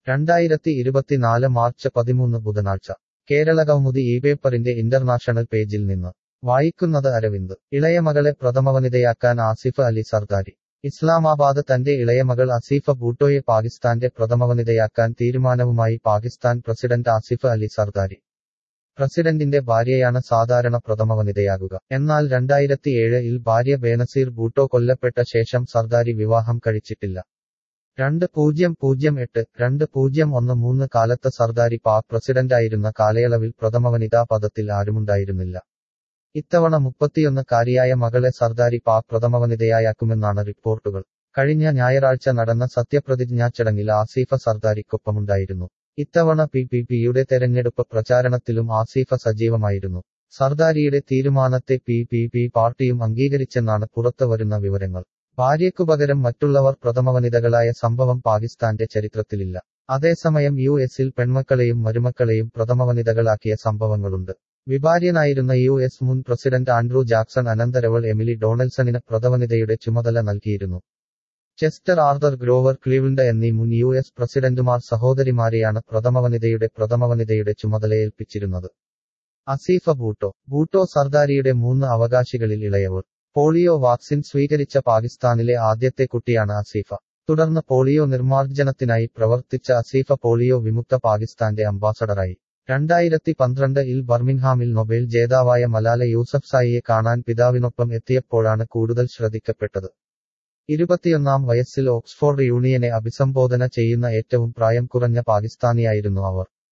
രണ്ടായിരത്തി ഇരുപത്തിനാല് മാർച്ച് പതിമൂന്ന് ബുധനാഴ്ച കേരള കൗമുദി ഈ പേപ്പറിന്റെ ഇന്റർനാഷണൽ പേജിൽ നിന്ന് വായിക്കുന്നത് അരവിന്ദ് ഇളയമകളെ പ്രഥമവനിതയാക്കാൻ ആസിഫ് അലി സർദാരി ഇസ്ലാമാബാദ് തന്റെ ഇളയമകൾ അസീഫ ബൂട്ടോയെ പാകിസ്ഥാന്റെ പ്രഥമവനിതയാക്കാൻ തീരുമാനവുമായി പാകിസ്ഥാൻ പ്രസിഡന്റ് ആസിഫ് അലി സർദാരി പ്രസിഡന്റിന്റെ ഭാര്യയാണ് സാധാരണ പ്രഥമവനിതയാകുക എന്നാൽ രണ്ടായിരത്തിയേഴിൽ ഭാര്യ ബേനസീർ ബൂട്ടോ കൊല്ലപ്പെട്ട ശേഷം സർദാരി വിവാഹം കഴിച്ചിട്ടില്ല രണ്ട് പൂജ്യം പൂജ്യം എട്ട് രണ്ട് പൂജ്യം ഒന്ന് മൂന്ന് കാലത്ത് സർദാരി പാക് പ്രസിഡന്റായിരുന്ന കാലയളവിൽ പ്രഥമവനിതാ പദത്തിൽ ആരുമുണ്ടായിരുന്നില്ല ഇത്തവണ മുപ്പത്തിയൊന്നുകാരിയായ മകളെ സർദാരി പാക് പ്രഥമവനിതയായാക്കുമെന്നാണ് റിപ്പോർട്ടുകൾ കഴിഞ്ഞ ഞായറാഴ്ച നടന്ന സത്യപ്രതിജ്ഞാ ചടങ്ങിൽ ആസീഫ സർദാരിക്കൊപ്പമുണ്ടായിരുന്നു ഇത്തവണ പി പി പിയുടെ തെരഞ്ഞെടുപ്പ് പ്രചാരണത്തിലും ആസീഫ സജീവമായിരുന്നു സർദാരിയുടെ തീരുമാനത്തെ പി പി പി പാർട്ടിയും അംഗീകരിച്ചെന്നാണ് പുറത്തുവരുന്ന വിവരങ്ങൾ ഭാര്യയ്ക്കു പകരം മറ്റുള്ളവർ പ്രഥമവനിതകളായ സംഭവം പാകിസ്ഥാന്റെ ചരിത്രത്തിലില്ല അതേസമയം യു എസിൽ പെൺമക്കളെയും മരുമക്കളെയും പ്രഥമവനിതകളാക്കിയ സംഭവങ്ങളുണ്ട് വിഭാര്യനായിരുന്ന യു എസ് മുൻ പ്രസിഡന്റ് ആൻഡ്രൂ ജാക്സൺ അനന്തരവൾ എമിലി ഡൊണാൾഡ്സണിന് പ്രഥമനിതയുടെ ചുമതല നൽകിയിരുന്നു ചെസ്റ്റർ ആർതർ ഗ്രോവർ ക്ലീവ്ലൻഡ് എന്നീ മുൻ യു എസ് പ്രസിഡന്റുമാർ സഹോദരിമാരെയാണ് പ്രഥമവനിതയുടെ പ്രഥമവനിതയുടെ ചുമതലയേൽപ്പിച്ചിരുന്നത് അസീഫ ബൂട്ടോ ബൂട്ടോ സർദാരിയുടെ മൂന്ന് അവകാശികളിൽ ഇളയവർ പോളിയോ വാക്സിൻ സ്വീകരിച്ച പാകിസ്ഥാനിലെ ആദ്യത്തെ കുട്ടിയാണ് അസീഫ തുടർന്ന് പോളിയോ നിർമ്മാർജ്ജനത്തിനായി പ്രവർത്തിച്ച അസീഫ പോളിയോ വിമുക്ത പാകിസ്ഥാന്റെ അംബാസഡറായി രണ്ടായിരത്തി പന്ത്രണ്ട് ഇൽ ബർമിംഗ്ഹാമിൽ നൊബേൽ ജേതാവായ മലാല യൂസഫ്സായിയെ കാണാൻ പിതാവിനൊപ്പം എത്തിയപ്പോഴാണ് കൂടുതൽ ശ്രദ്ധിക്കപ്പെട്ടത് ഇരുപത്തിയൊന്നാം വയസ്സിൽ ഓക്സ്ഫോർഡ് യൂണിയനെ അഭിസംബോധന ചെയ്യുന്ന ഏറ്റവും പ്രായം കുറഞ്ഞ പാകിസ്ഥാനിയായിരുന്നു അവർ